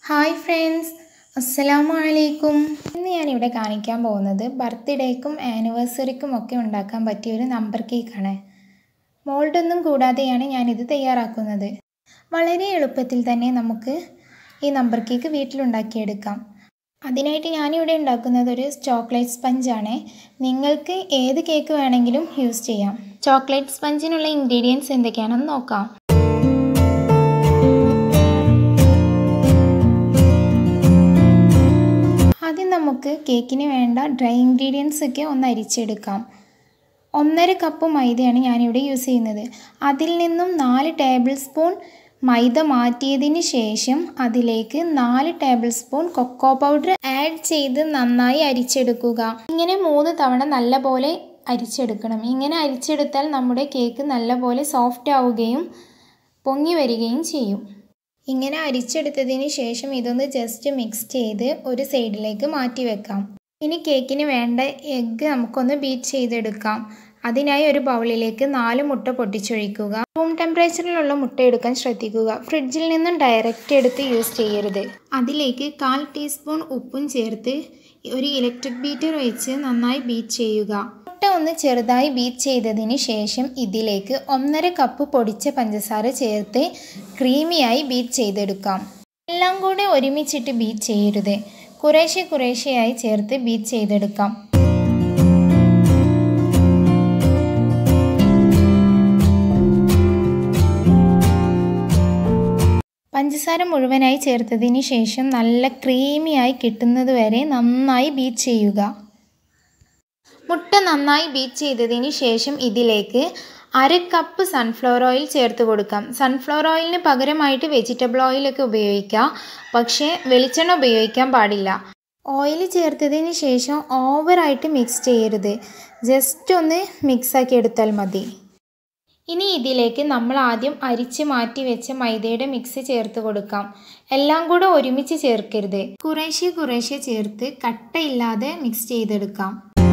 hi friends അസ്സലാമു അലൈക്കും ഇന്ന് ഞാനിവിടെ കാണിക്കാൻ പോകുന്നത് ബർത്ത്ഡേക്കും ആനിവേഴ്സറിക്കും ഒക്കെ ഉണ്ടാക്കാൻ പറ്റിയ ഒരു നമ്പർ കേക്കാണ് മോൾഡൊന്നും കൂടാതെയാണ് ഞാനിത് തയ്യാറാക്കുന്നത് വളരെ എളുപ്പത്തിൽ തന്നെ നമുക്ക് ഈ നമ്പർ കേക്ക് വീട്ടിലുണ്ടാക്കിയെടുക്കാം അതിനായിട്ട് ഞാനിവിടെ ഉണ്ടാക്കുന്നത് ഒരു ചോക്ലേറ്റ് സ്പഞ്ചാണ് നിങ്ങൾക്ക് ഏത് കേക്ക് വേണമെങ്കിലും യൂസ് ചെയ്യാം ചോക്ലേറ്റ് സ്പഞ്ചിനുള്ള ഇൻഗ്രീഡിയൻസ് എന്തൊക്കെയാണെന്ന് നോക്കാം ആദ്യം നമുക്ക് കേക്കിന് വേണ്ട ഡ്രൈ ഇൻഗ്രീഡിയൻസ് ഒക്കെ ഒന്ന് അരിച്ചെടുക്കാം ഒന്നര കപ്പ് മൈദയാണ് ഞാനിവിടെ യൂസ് ചെയ്യുന്നത് അതിൽ നിന്നും നാല് ടേബിൾ സ്പൂൺ മൈദ മാറ്റിയതിന് ശേഷം അതിലേക്ക് നാല് tablespoon cocoa powder add ചെയ്ത് നന്നായി അരിച്ചെടുക്കുക ഇങ്ങനെ മൂന്ന് തവണ നല്ലപോലെ അരിച്ചെടുക്കണം ഇങ്ങനെ അരിച്ചെടുത്താൽ നമ്മുടെ കേക്ക് നല്ലപോലെ സോഫ്റ്റ് ആവുകയും പൊങ്ങി വരികയും ചെയ്യും ഇങ്ങനെ അരിച്ചെടുത്തതിന് ശേഷം ഇതൊന്ന് ജസ്റ്റ് മിക്സ് ചെയ്ത് ഒരു സൈഡിലേക്ക് മാറ്റി വെക്കാം ഇനി കേക്കിന് വേണ്ട എഗ്ഗ് നമുക്കൊന്ന് ബീറ്റ് ചെയ്തെടുക്കാം അതിനായി ഒരു ബൗളിലേക്ക് നാല് മുട്ട പൊട്ടിച്ചൊഴിക്കുക റൂം ടെമ്പറേച്ചറിലുള്ള മുട്ട എടുക്കാൻ ശ്രദ്ധിക്കുക ഫ്രിഡ്ജിൽ നിന്നും ഡയറക്റ്റ് എടുത്ത് യൂസ് ചെയ്യരുത് അതിലേക്ക് കാൽ ടീസ്പൂൺ ഉപ്പും ചേർത്ത് ഒരു ഇലക്ട്രിക് ബീറ്റർ വെച്ച് നന്നായി ബീറ്റ് ചെയ്യുക മുട്ട ഒന്ന് ചെറുതായി ബീറ്റ് ചെയ്തതിന് ശേഷം ഇതിലേക്ക് ഒന്നര കപ്പ് പൊടിച്ച പഞ്ചസാര ചേർത്ത് ക്രീമിയായി ബീറ്റ് ചെയ്തെടുക്കാം എല്ലാം കൂടെ ഒരുമിച്ചിട്ട് ബീറ്റ് ചെയ്യരുത് കുറേശ്ശെ കുറേശ്ശെയായി ചേർത്ത് ബീറ്റ് ചെയ്തെടുക്കാം പഞ്ചസാര മുഴുവനായി ചേർത്തതിന് ശേഷം നല്ല ക്രീമിയായി കിട്ടുന്നത് വരെ നന്നായി ബീറ്റ് ചെയ്യുക മുട്ട നന്നായി ബീറ്റ് ചെയ്തതിന് ശേഷം ഇതിലേക്ക് അര കപ്പ് സൺഫ്ലവർ ഓയിൽ ചേർത്ത് കൊടുക്കാം സൺഫ്ലവർ ഓയിലിന് പകരമായിട്ട് വെജിറ്റബിൾ ഓയിലൊക്കെ ഉപയോഗിക്കാം പക്ഷേ വെളിച്ചെണ്ണ ഉപയോഗിക്കാൻ പാടില്ല ഓയിൽ ചേർത്തതിന് ശേഷം ഓവറായിട്ട് മിക്സ് ചെയ്യരുത് ജസ്റ്റ് ഒന്ന് മിക്സാക്കി എടുത്താൽ മതി ഇനി ഇതിലേക്ക് നമ്മൾ ആദ്യം അരിച്ച് മാറ്റി വെച്ച മൈദയുടെ മിക്സ് ചേർത്ത് കൊടുക്കാം എല്ലാം കൂടെ ഒരുമിച്ച് ചേർക്കരുത് കുറേശ്ശെ കുറേശ്ശെ ചേർത്ത് കട്ടയില്ലാതെ മിക്സ് ചെയ്തെടുക്കാം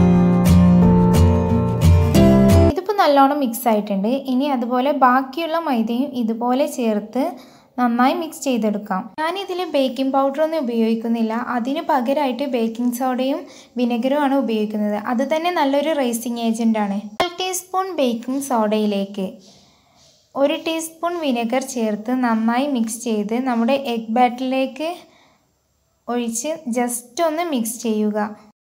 ഇതിപ്പോൾ നല്ലോണം മിക്സ് ആയിട്ടുണ്ട് ഇനി അതുപോലെ ബാക്കിയുള്ള മൈദയും ഇതുപോലെ ചേർത്ത് നന്നായി മിക്സ് ചെയ്തെടുക്കാം ഞാനിതിൽ ബേക്കിംഗ് പൗഡർ ഒന്നും ഉപയോഗിക്കുന്നില്ല അതിന് പകരമായിട്ട് ബേക്കിംഗ് സോഡയും വിനെഗറും ആണ് ഉപയോഗിക്കുന്നത് അത് തന്നെ നല്ലൊരു റേസിംഗ് ഏജൻ്റ് ആണ് കാൽ ടീസ്പൂൺ ബേക്കിംഗ് സോഡയിലേക്ക് ഒരു ടീസ്പൂൺ വിനെഗർ ചേർത്ത് നന്നായി മിക്സ് ചെയ്ത് നമ്മുടെ എഗ് ബാറ്റിലേക്ക് ഒഴിച്ച് ജസ്റ്റ് ഒന്ന് മിക്സ് ചെയ്യുക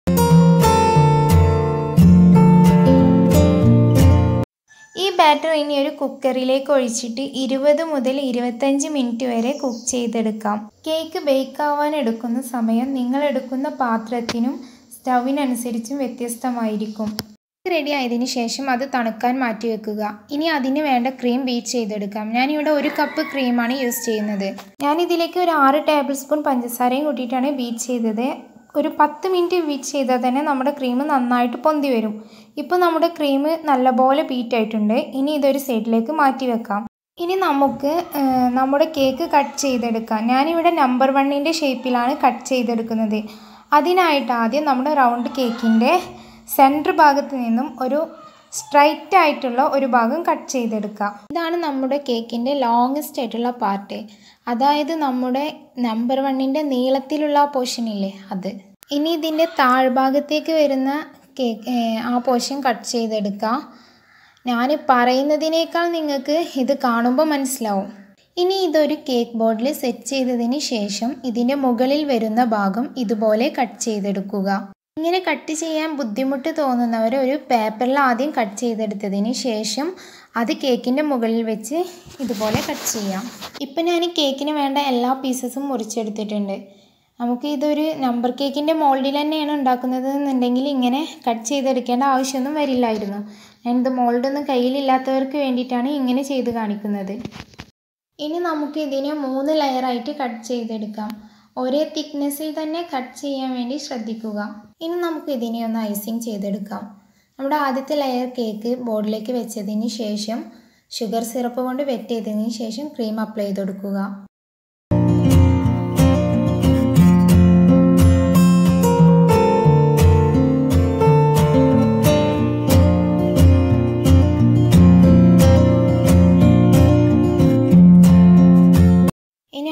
ഈ ബാറ്റർ ഇനി ഒരു കുക്കറിലേക്ക് ഒഴിച്ചിട്ട് ഇരുപത് മുതൽ ഇരുപത്തഞ്ച് മിനിറ്റ് വരെ കുക്ക് ചെയ്തെടുക്കാം കേക്ക് ബേക്ക് ആവാൻ എടുക്കുന്ന സമയം നിങ്ങൾ എടുക്കുന്ന പാത്രത്തിനും സ്റ്റൗവിനനുസരിച്ചും വ്യത്യസ്തമായിരിക്കും റെഡി ആയതിനു ശേഷം അത് തണുക്കാൻ മാറ്റി വെക്കുക ഇനി അതിന് വേണ്ട ക്രീം ബീറ്റ് ചെയ്തെടുക്കാം ഞാനിവിടെ ഒരു കപ്പ് ക്രീമാണ് യൂസ് ചെയ്യുന്നത് ഞാനിതിലേക്ക് ഒരു ആറ് ടേബിൾ സ്പൂൺ പഞ്ചസാരയും കൂട്ടിയിട്ടാണ് ബീറ്റ് ചെയ്തത് ഒരു പത്ത് മിനിറ്റ് ബീറ്റ് ചെയ്താൽ തന്നെ നമ്മുടെ ക്രീം നന്നായിട്ട് പൊന്തി വരും ഇപ്പോൾ നമ്മുടെ ക്രീം നല്ലപോലെ ബീറ്റ് ആയിട്ടുണ്ട് ഇനി ഇതൊരു സൈഡിലേക്ക് മാറ്റി വെക്കാം ഇനി നമുക്ക് നമ്മുടെ കേക്ക് കട്ട് ചെയ്തെടുക്കാം ഞാനിവിടെ നമ്പർ വണ്ണിൻ്റെ ഷേപ്പിലാണ് കട്ട് ചെയ്തെടുക്കുന്നത് അതിനായിട്ട് ആദ്യം നമ്മുടെ റൗണ്ട് കേക്കിൻ്റെ സെൻറ്റർ ഭാഗത്ത് നിന്നും ഒരു സ്ട്രൈറ്റ് ആയിട്ടുള്ള ഒരു ഭാഗം കട്ട് ചെയ്തെടുക്കാം ഇതാണ് നമ്മുടെ കേക്കിൻ്റെ ലോങ്ങസ്റ്റ് ആയിട്ടുള്ള പാർട്ട് അതായത് നമ്മുടെ നമ്പർ വണ്ണിൻ്റെ നീളത്തിലുള്ള പോർഷൻ ഇല്ലേ അത് ഇനി ഇതിൻ്റെ താഴ്ഭാഗത്തേക്ക് വരുന്ന കേക്ക് ആ പോർഷൻ കട്ട് ചെയ്തെടുക്കാം ഞാൻ പറയുന്നതിനേക്കാൾ നിങ്ങൾക്ക് ഇത് കാണുമ്പോൾ മനസ്സിലാവും ഇനി ഇതൊരു കേക്ക് ബോർഡിൽ സെറ്റ് ചെയ്തതിന് ശേഷം ഇതിൻ്റെ മുകളിൽ വരുന്ന ഭാഗം ഇതുപോലെ കട്ട് ചെയ്തെടുക്കുക ഇങ്ങനെ കട്ട് ചെയ്യാൻ ബുദ്ധിമുട്ട് തോന്നുന്നവർ ഒരു പേപ്പറിൽ ആദ്യം കട്ട് ചെയ്തെടുത്തതിന് ശേഷം അത് കേക്കിൻ്റെ മുകളിൽ വെച്ച് ഇതുപോലെ കട്ട് ചെയ്യാം ഇപ്പം ഞാൻ കേക്കിന് വേണ്ട എല്ലാ പീസസും മുറിച്ചെടുത്തിട്ടുണ്ട് നമുക്ക് ഇതൊരു നമ്പർ കേക്കിൻ്റെ മോൾഡിൽ തന്നെയാണ് ഉണ്ടാക്കുന്നത് എന്നുണ്ടെങ്കിൽ ഇങ്ങനെ കട്ട് ചെയ്തെടുക്കേണ്ട ആവശ്യമൊന്നും വരില്ലായിരുന്നു ഞാനിത് മോൾഡൊന്നും കയ്യിലില്ലാത്തവർക്ക് വേണ്ടിയിട്ടാണ് ഇങ്ങനെ ചെയ്ത് കാണിക്കുന്നത് ഇനി നമുക്ക് ഇതിനെ മൂന്ന് ലെയറായിട്ട് കട്ട് ചെയ്തെടുക്കാം ഒരേ തിക്നെസ്സിൽ തന്നെ കട്ട് ചെയ്യാൻ വേണ്ടി ശ്രദ്ധിക്കുക ഇനി നമുക്ക് ഇതിനെ ഒന്ന് ഐസിങ് ചെയ്തെടുക്കാം നമ്മുടെ ആദ്യത്തെ ലെയർ കേക്ക് ബോർഡിലേക്ക് വെച്ചതിന് ശേഷം ഷുഗർ സിറപ്പ് കൊണ്ട് വെറ്റ് ചെയ്തതിന് ശേഷം ക്രീം അപ്ലൈ ചെയ്ത് കൊടുക്കുക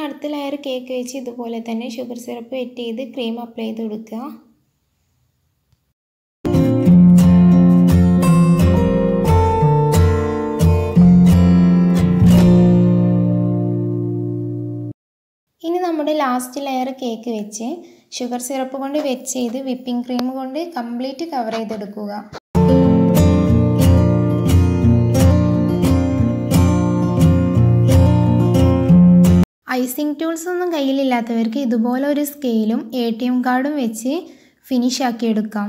അടുത്ത ലെയർ കേക്ക് വെച്ച് ഇതുപോലെ തന്നെ ഷുഗർ സിറപ്പ് വെറ്റ് ചെയ്ത് ക്രീം അപ്ലൈ ചെയ്ത് കൊടുക്കുക ഇനി നമ്മുടെ ലാസ്റ്റ് ലെയർ കേക്ക് വെച്ച് ഷുഗർ സിറപ്പ് കൊണ്ട് വെച്ച് ചെയ്ത് വിപ്പിംഗ് ക്രീം കൊണ്ട് കംപ്ലീറ്റ് കവർ ചെയ്തെടുക്കുക ഐസിങ് ടൂൾസ് ഒന്നും കയ്യിലില്ലാത്തവർക്ക് ഇതുപോലെ ഒരു സ്കെയിലും എ ടി എം കാർഡും വെച്ച് ഫിനിഷ് ആക്കി എടുക്കാം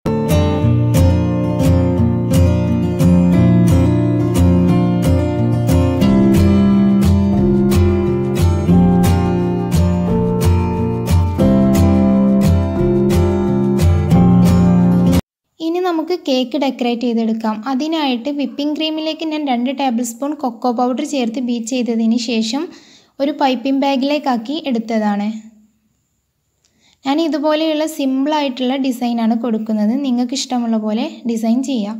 ഇനി നമുക്ക് കേക്ക് ഡെക്കറേറ്റ് ചെയ്തെടുക്കാം അതിനായിട്ട് വിപ്പിംഗ് ക്രീമിലേക്ക് ഞാൻ രണ്ട് ടേബിൾ സ്പൂൺ കൊക്കോ പൗഡർ ചേർത്ത് ബീറ്റ് ചെയ്തതിന് ശേഷം ഒരു പൈപ്പിംഗ് ബാഗിലേക്കാക്കി എടുത്തതാണ് ഞാൻ ഇതുപോലെയുള്ള സിമ്പിളായിട്ടുള്ള ഡിസൈനാണ് കൊടുക്കുന്നത് നിങ്ങൾക്ക് ഇഷ്ടമുള്ള പോലെ ഡിസൈൻ ചെയ്യാം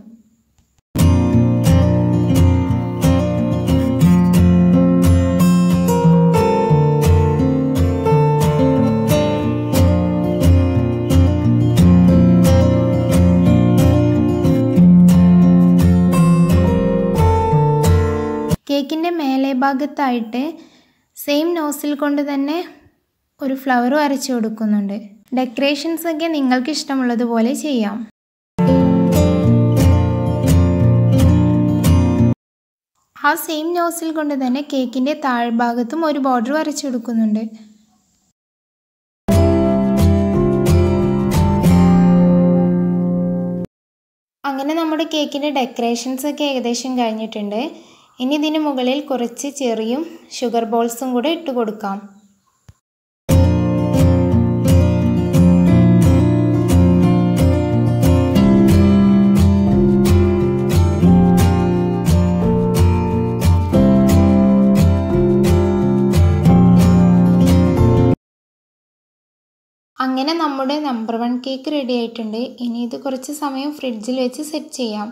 കേക്കിൻ്റെ മേലെ ഭാഗത്തായിട്ട് സെയിം നോസിൽ കൊണ്ട് തന്നെ ഒരു ഫ്ലവർ വരച്ചു കൊടുക്കുന്നുണ്ട് ഡെക്കറേഷൻസ് ഒക്കെ നിങ്ങൾക്ക് ഇഷ്ടമുള്ളതുപോലെ ചെയ്യാം ആ സെയിം നോസിൽ കൊണ്ട് തന്നെ കേക്കിൻ്റെ താഴ്ഭാഗത്തും ഒരു ബോർഡർ വരച്ചു കൊടുക്കുന്നുണ്ട് അങ്ങനെ നമ്മുടെ കേക്കിൻ്റെ ഡെക്കറേഷൻസ് ഒക്കെ ഏകദേശം കഴിഞ്ഞിട്ടുണ്ട് ഇനി ഇതിന് മുകളിൽ കുറച്ച് ചെറിയും ഷുഗർ ബോൾസും കൂടെ ഇട്ട് കൊടുക്കാം അങ്ങനെ നമ്മുടെ നമ്പർ വൺ കേക്ക് റെഡി ആയിട്ടുണ്ട് ഇനി ഇത് കുറച്ച് സമയം ഫ്രിഡ്ജിൽ വെച്ച് സെറ്റ് ചെയ്യാം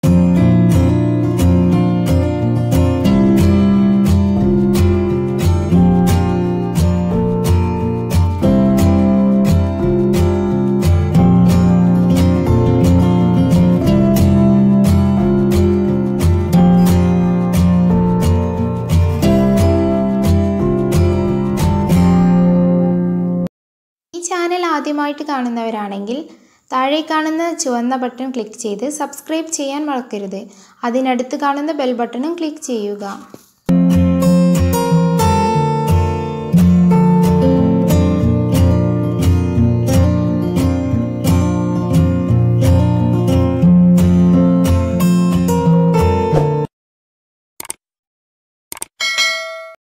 ഈ ചാനൽ ആദ്യമായിട്ട് കാണുന്നവരാണെങ്കിൽ താഴെ കാണുന്ന ചുവന്ന ബട്ടൺ ക്ലിക്ക് ചെയ്ത് സബ്സ്ക്രൈബ് ചെയ്യാൻ മറക്കരുത് അതിനടുത്ത് കാണുന്ന ബെൽ ബട്ടണും ക്ലിക്ക് ചെയ്യുക